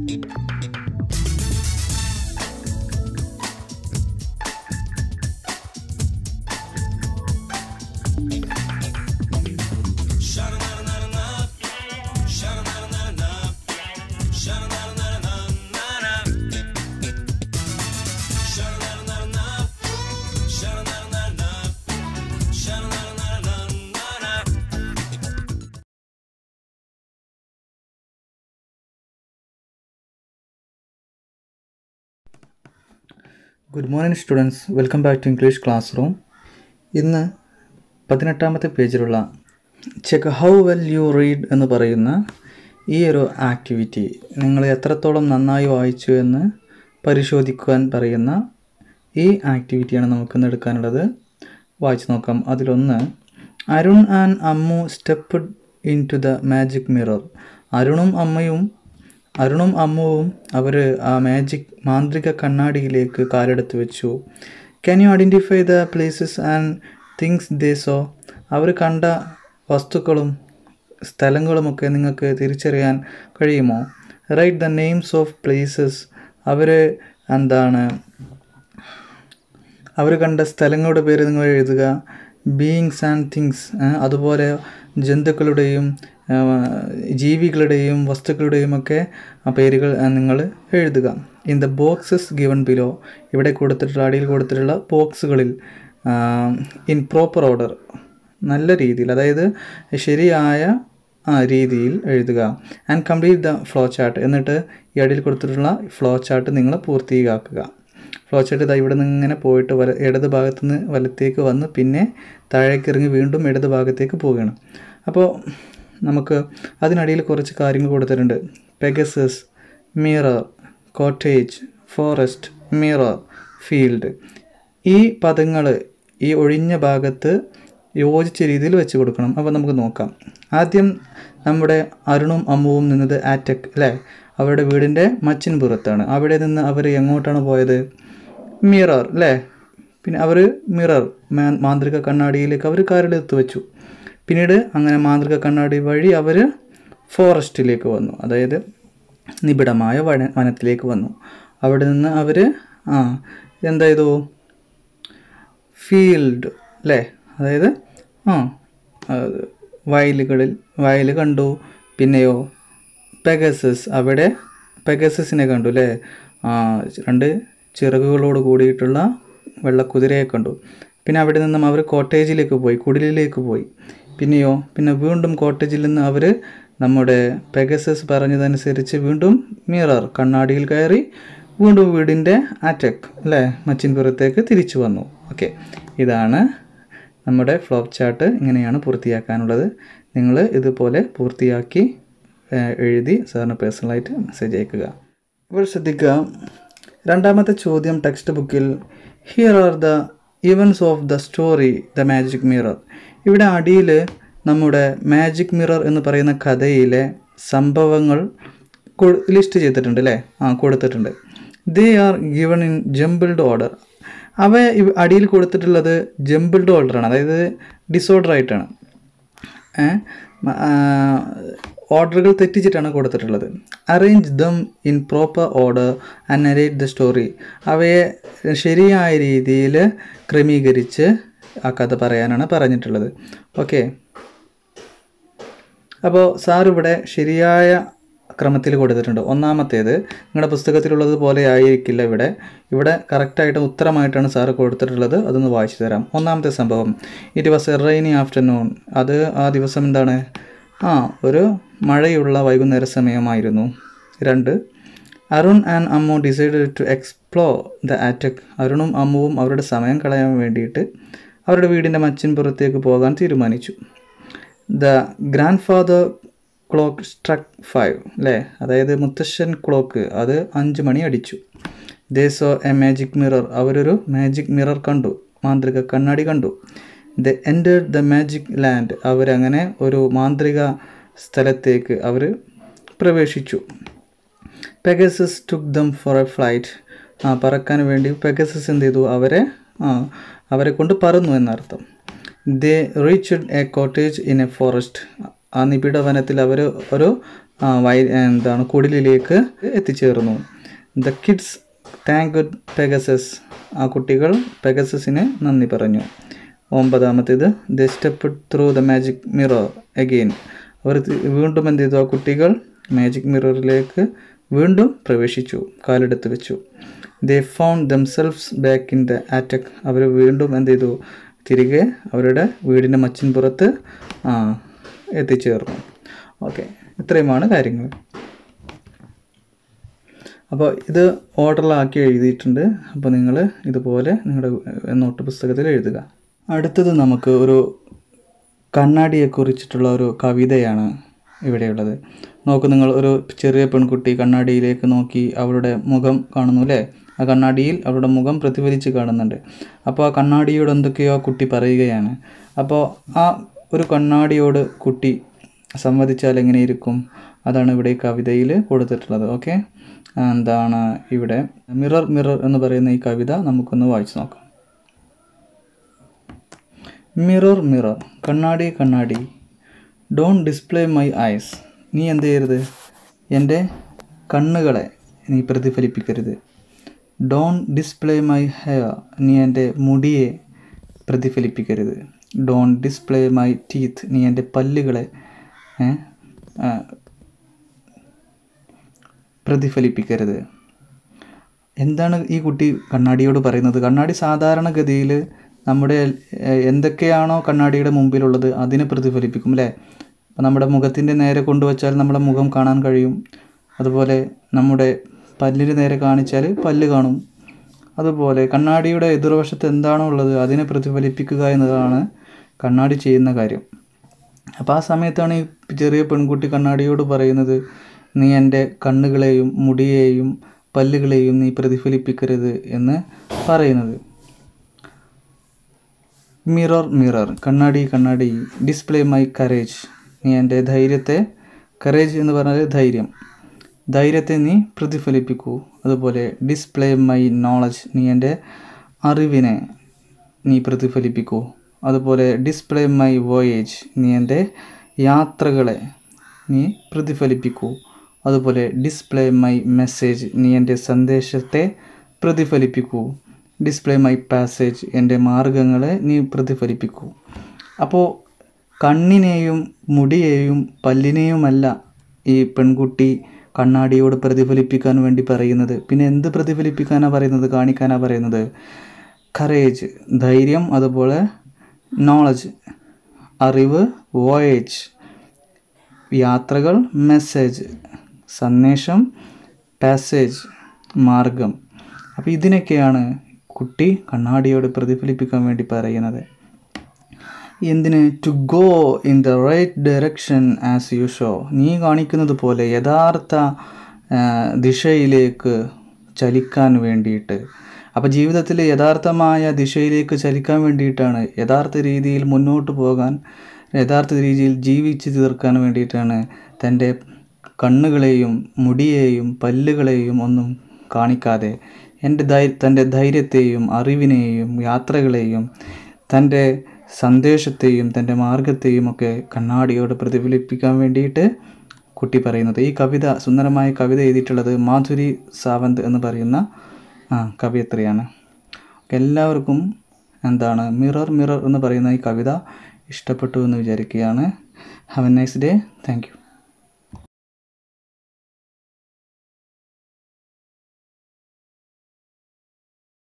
good morning students welcome back to English classroom ഇന്ന് പതിനെട്ടാമത്തെ പേജിലുള്ള check how well you read എന്ന് പറയുന്ന ഈ ഒരു ആക്ടിവിറ്റി നിങ്ങൾ എത്രത്തോളം നന്നായി വായിച്ചു എന്ന് പരിശോധിക്കുവാൻ പറയുന്ന ഈ ആക്ടിവിറ്റിയാണ് നമുക്കിന്ന് എടുക്കാനുള്ളത് വായിച്ചു നോക്കാം അതിലൊന്ന് Arun and Ammu step into the magic mirror അരുണും അമ്മയും അരുണും അമ്മുവും അവർ ആ മാജിക് മാന്ത്രിക കണ്ണാടിയിലേക്ക് കാലെടുത്ത് വെച്ചു can you identify the places and things they saw അവർ കണ്ട വസ്തുക്കളും സ്ഥലങ്ങളുമൊക്കെ നിങ്ങൾക്ക് തിരിച്ചറിയാൻ കഴിയുമോ right the names of places അവർ എന്താണ് അവർ കണ്ട സ്ഥലങ്ങളുടെ പേര് നിങ്ങൾ എഴുതുക ബീയിങ്സ് ആൻഡ് തിങ്സ് അതുപോലെ ജന്തുക്കളുടെയും ആ, ജീവികളുടെയും വസ്തുക്കളുടെയും ഒക്കെ ആ പേരുകൾ ആ, നിങ്ങൾ എഴുതുക in the boxes given below ഇവിടെ കൊടുത്തിട്ടുള്ള അടിയിൽ കൊടുത്തിട്ടുള്ള ബോക്സുകളിൽ ഇൻ പ്രോപ്പർ ഓർഡർ നല്ല രീതിയിൽ അതായത് ശരിയായ ആ, രീതിയിൽ എഴുതുക and complete the flow chart എന്നിട്ട് ഈ അടിയിൽ കൊടുത്തിട്ടുള്ള ഫ്ലോ ചാർട്ട് നിങ്ങൾ പൂർത്തീകരിക്കുക ഫ്ലോ ചാർട്ട് ഇതാ ഇവിടെ നിന്ന് ഇങ്ങനെ പോയിട്ട് വല ഇടത് ഭാഗത്ത് നിന്ന് വലത്തേക്ക് വന്ന് പിന്നെ താഴേക്ക് ഇറങ്ങി വീണ്ടും ഇടത് ഭാഗത്തേക്ക് പോവുകയാണ് അപ്പോൾ നമുക്ക് അതിനടിയിൽ കുറച്ച് കാര്യങ്ങൾ കൊടുത്തിട്ടുണ്ട് Pegasus mirror cottage forest mirror field ഈ പദങ്ങൾ ഈ ഒഴിഞ്ഞ ഭാഗത്ത് യോജിച്ച രീതിയിൽ വെച്ച് കൊടുക്കണം അപ്പോൾ നമുക്ക് നോക്കാം ആദ്യം നമ്മുടെ അരുണും അമ്മുവും നിന്നത് ആറ്റക് അല്ലേ അവരുടെ വീടിൻ്റെ മച്ചിൻ പുറത്താണ് അവിടെ നിന്ന് അവർ എങ്ങോട്ടാണ് പോയത് മിറർ അല്ലേ പിന്നെ അവർ മിറർ മാന്ത്രിക കണ്ണാടിയിലേക്ക് അവർ കാറിലെടുത്ത് വെച്ചു പിന്നീട് അങ്ങനെ മാന്ത്രിക കണ്ണാടി വഴി അവർ ഫോറസ്റ്റിലേക്ക് വന്നു അതായത് നിബിഡമായ വന വനത്തിലേക്ക് വന്നു അവിടെ നിന്ന് അവർ ആ എന്താ ചെയ്തു ഫീൽഡ് അല്ലേ അതായത് ആ അത് വയലുകളിൽ വയൽ കണ്ടു പിന്നെയോ പെഗസസ് അവിടെ പെഗസസിനെ കണ്ടു അല്ലേ ആ രണ്ട് ചിറകുകളോട് കൂടിയിട്ടുള്ള വെള്ളക്കുതിരയെ കണ്ടു പിന്നെ അവിടെ നിന്നും അവർ കോട്ടേജിലേക്ക് പോയി കുടിലിലേക്ക് പോയി പിന്നെയോ പിന്നെ വീണ്ടും കോട്ടേജിൽ നിന്ന് അവർ നമ്മുടെ പെഗസസ് പറഞ്ഞതനുസരിച്ച് വീണ്ടും മിറർ കണ്ണാടിയിൽ കയറി വീണ്ടും വീടിൻ്റെ അറ്റക്ക് അല്ലേ മച്ചിൻപുറത്തേക്ക് തിരിച്ചു വന്നു ഓക്കെ ഇതാണ് നമ്മുടെ ഫ്ലോപ്പ് ചാർട്ട് ഇങ്ങനെയാണ് പൂർത്തിയാക്കാനുള്ളത് നിങ്ങൾ ഇതുപോലെ പൂർത്തിയാക്കി ഏഹ്, എഴുതി സാറിന് പേഴ്സണലായിട്ട് മെസ്സേജ് അയക്കുക ഇപ്പോൾ ശ്രദ്ധിക്കുക രണ്ടാമത്തെ ചോദ്യം ടെക്സ്റ്റ് ബുക്കിൽ here are the events of the story the magic mirror ഇവിടെ അടിയിൽ നമ്മുടെ മാജിക് മിറർ എന്ന് പറയുന്ന കഥയിലെ സംഭവങ്ങൾ ലിസ്റ്റ് ചെയ്തിട്ടുണ്ട് അല്ലേ ആ കൊടുത്തിട്ടുണ്ട് they are given in jumbled order അവ ഇവ- അടിയിൽ കൊടുത്തിട്ടുള്ളത് ജംബിൾഡ് ഓർഡറാണ് അതായത് ഡിസോർഡർ ആയിട്ടാണ് ഓർഡറുകൾ തെറ്റിച്ചിട്ടാണ് കൊടുത്തിട്ടുള്ളത് arrange them in proper order and narrate the story അവയെ ശരിയായ രീതിയിൽ ക്രമീകരിച്ച് ആ കഥ പറയാനാണ് പറഞ്ഞിട്ടുള്ളത് ഓക്കെ അപ്പോൾ സാർ ഇവിടെ ശരിയായ ക്രമത്തിൽ കൊടുത്തിട്ടുണ്ട് ഒന്നാമത്തേത് നിങ്ങളുടെ പുസ്തകത്തിലുള്ളത് പോലെ ആയിരിക്കില്ല ഇവിടെ ഇവിടെ കറക്റ്റായിട്ട് ഉത്തരമായിട്ടാണ് സാറ് കൊടുത്തിട്ടുള്ളത് അതൊന്ന് വായിച്ചു തരാം ഒന്നാമത്തെ സംഭവം it was a rainy afternoon അത് ആ ദിവസം എന്താണ് ആ ഒരു മഴയുള്ള വൈകുന്നേര സമയമായിരുന്നു രണ്ട് Arun and Ammu decided to explore the attic അരുണും അമ്മുവും അവരുടെ സമയം കളയാൻ വേണ്ടിയിട്ട് അവരുടെ വീടിൻ്റെ മച്ചിൻപുറത്തേക്ക് പോകാൻ തീരുമാനിച്ചു the grandfather clock struck five അല്ലേ അതായത് മുത്തശ്ശൻ ക്ലോക്ക് അത് അഞ്ച് മണി അടിച്ചു they saw a magic mirror അവരൊരു മാജിക് മിറർ കണ്ടു മാന്ത്രിക കണ്ണാടി കണ്ടു they entered the magic land അവരങ്ങനെ ഒരു മാന്ത്രിക സ്ഥലത്തേക്ക് അവർ പ്രവേശിച്ചു Pegasus took them for a flight ആ പറക്കാൻ വേണ്ടി പെഗസസ് എന്ത് ചെയ്തു അവരെ ആ അവരെ കൊണ്ട് പറന്നു എന്നർത്ഥം they reached a cottage in a forest ആ നിബിഡ വനത്തിൽ അവർ ഒരു ആ, വയ എന്താണ് കുടിലിലേക്ക് എത്തിച്ചേർന്നു ദ കിഡ്സ് താങ്ക് പെഗസസ് ആ കുട്ടികൾ പെഗസസിന് നന്ദി പറഞ്ഞു ഒമ്പതാമത്തേത് they step through the magic mirror again അവർ തി- വീണ്ടും എന്ത് ചെയ്തു ആ കുട്ടികൾ മാജിക് മിററിലേക്ക് വീണ്ടും പ്രവേശിച്ചു കാലെടുത്ത് വെച്ചു they found themselves back in the attic അവർ വീണ്ടും എന്ത് ചെയ്തു തിരികെ അവരുടെ വീടിൻ്റെ മച്ചിൻപുറത്ത് ആ, എത്തിച്ചേർന്നു ഓക്കെ ഇത്രയുമാണ് കാര്യങ്ങൾ അപ്പോൾ ഇത് ഓർഡറിലാക്കി എഴുതിയിട്ടുണ്ട് അപ്പോൾ നിങ്ങൾ ഇതുപോലെ നിങ്ങളുടെ നോട്ട് പുസ്തകത്തിൽ എഴുതുക അടുത്തത് നമുക്ക് ഒരു കണ്ണാടിയെക്കുറിച്ചിട്ടുള്ള ഒരു കവിതയാണ് ഇവിടെയുള്ളത് നോക്കൂ നിങ്ങൾ ഒരു ചെറിയ പെൺകുട്ടി കണ്ണാടിയിലേക്ക് നോക്കി അവളുടെ മുഖം കാണുന്നു അല്ലേ ആ കണ്ണാടിയിൽ അവളുടെ മുഖം പ്രതിഫലിച്ച് കാണുന്നുണ്ട് അപ്പോൾ ആ കണ്ണാടിയോട് എന്തൊക്കെയോ ആ കുട്ടി പറയുകയാണ് അപ്പോൾ ആ ഒരു കണ്ണാടിയോട് കുട്ടി സംവദിച്ചാൽ എങ്ങനെയിരിക്കും അതാണ് ഇവിടെ ഈ കവിതയിൽ കൊടുത്തിട്ടുള്ളത് ഓക്കെ എന്താണ് ഇവിടെ മിറർ മിറർ എന്ന് പറയുന്ന ഈ കവിത നമുക്കൊന്ന് വായിച്ചു നോക്കാം മിറർ മിറർ കണ്ണാടി കണ്ണാടി ഡോൺ ഡിസ്പ്ലേ മൈ ഐസ് നീ എന്ത് ചെയ്യരുത് എൻ്റെ കണ്ണുകളെ നീ പ്രതിഫലിപ്പിക്കരുത് ഡോൺ ഡിസ്പ്ലേ മൈ ഹെയർ നീ എൻ്റെ മുടിയെ പ്രതിഫലിപ്പിക്കരുത് ഡോൺ ഡിസ്പ്ലേ മൈ ടീത്ത് നീ എൻ്റെ പല്ലുകളെ ഏ, ആ, പ്രതിഫലിപ്പിക്കരുത് എന്താണ് ഈ കുട്ടി കണ്ണാടിയോട് പറയുന്നത് കണ്ണാടി സാധാരണഗതിയിൽ നമ്മുടെ എ- എന്തൊക്കെയാണോ കണ്ണാടിയുടെ മുമ്പിലുള്ളത് അതിനെ പ്രതിഫലിപ്പിക്കും അല്ലേ അപ്പോൾ നമ്മുടെ മുഖത്തിൻ്റെ നേരെ കൊണ്ടുവച്ചാൽ നമ്മുടെ മുഖം കാണാൻ കഴിയും അതുപോലെ നമ്മുടെ പല്ലിന് നേരെ കാണിച്ചാൽ പല്ല് കാണും അതുപോലെ കണ്ണാടിയുടെ എതിർവശത്ത് എന്താണോ ഉള്ളത് അതിനെ പ്രതിഫലിപ്പിക്കുക എന്നതാണ് കണ്ണാടി ചെയ്യുന്ന കാര്യം അപ്പോൾ ആ സമയത്താണ് ഈ ചെറിയ പെൺകുട്ടി കണ്ണാടിയോട് പറയുന്നത് നീ എൻ്റെ കണ്ണുകളെയും മുടിയെയും പല്ലുകളെയും നീ പ്രതിഫലിപ്പിക്കരുത് എന്ന് പറയുന്നത് മിറർ മിറർ കണ്ണാടി കണ്ണാടി ഡിസ്പ്ലേ മൈ കറേജ് നീ എൻ്റെ ധൈര്യത്തെ കറേജ് എന്ന് പറഞ്ഞാൽ ധൈര്യം ധൈര്യത്തെ നീ പ്രതിഫലിപ്പിക്കൂ അതുപോലെ ഡിസ്പ്ലേ മൈ നോളജ് നീ എൻ്റെ അറിവിനെ നീ പ്രതിഫലിപ്പിക്കൂ അതുപോലെ ഡിസ്പ്ലേ മൈ വോയേജ് നീ എൻ്റെ യാത്രകളെ നീ പ്രതിഫലിപ്പിക്കൂ അതുപോലെ ഡിസ്പ്ലേ മൈ മെസ്സേജ് നീ എൻ്റെ സന്ദേശത്തെ പ്രതിഫലിപ്പിക്കൂ ഡിസ്പ്ലേ മൈ പാസേജ് എൻ്റെ മാർഗങ്ങളെ നീ പ്രതിഫലിപ്പിക്കൂ അപ്പോൾ കണ്ണിനെയും മുടിയെയും പല്ലിനെയുമല്ല ഈ പെൺകുട്ടി കണ്ണാടിയോട് പ്രതിഫലിപ്പിക്കാൻ വേണ്ടി പറയുന്നത് പിന്നെ എന്ത് പ്രതിഫലിപ്പിക്കാനാണ് പറയുന്നത് കാണിക്കാനാണ് പറയുന്നത് കറേജ് ധൈര്യം അതുപോലെ നോളജ് അറിവ് വോയേജ് യാത്രകൾ മെസ്സേജ് സന്ദേശം പാസേജ് മാർഗം അപ്പോൾ ഇതിനൊക്കെയാണ് കുട്ടി കണ്ണാടിയോട് പ്രതിഫലിപ്പിക്കാൻ വേണ്ടി പറയുന്നത് എന്തിന് to go in the right direction as you show നീ കാണിക്കുന്നത് പോലെ യഥാർത്ഥ ആ, ദിശയിലേക്ക് ചലിക്കാൻ വേണ്ടിയിട്ട് അപ്പോൾ ജീവിതത്തിൽ യഥാർത്ഥമായ ദിശയിലേക്ക് ചലിക്കാൻ വേണ്ടിയിട്ടാണ് യഥാർത്ഥ രീതിയിൽ മുന്നോട്ട് പോകാൻ യഥാർത്ഥ രീതിയിൽ ജീവിച്ച് തീർക്കാൻ വേണ്ടിയിട്ടാണ് തൻ്റെ കണ്ണുകളെയും മുടിയെയും പല്ലുകളെയും ഒന്നും കാണിക്കാതെ എൻ്റെ ധൈ തൻ്റെ ധൈര്യത്തെയും അറിവിനെയും യാത്രകളെയും തൻ്റെ സന്ദേശത്തെയും തൻ്റെ മാർഗത്തെയും ഒക്കെ കണ്ണാടിയോട് പ്രതിഫലിപ്പിക്കാൻ വേണ്ടിയിട്ട് കുട്ടി പറയുന്നത് ഈ കവിത സുന്ദരമായ കവിത എഴുതിയിട്ടുള്ളത് മാധുരി സാവന്ത് എന്ന് പറയുന്ന ആ കവിയത്രിയാണ് എല്ലാവർക്കും എന്താണ് മിറർ മിറർ എന്ന് പറയുന്ന ഈ കവിത ഇഷ്ടപ്പെട്ടു എന്ന് വിചാരിക്കുകയാണ് have a nice day thank U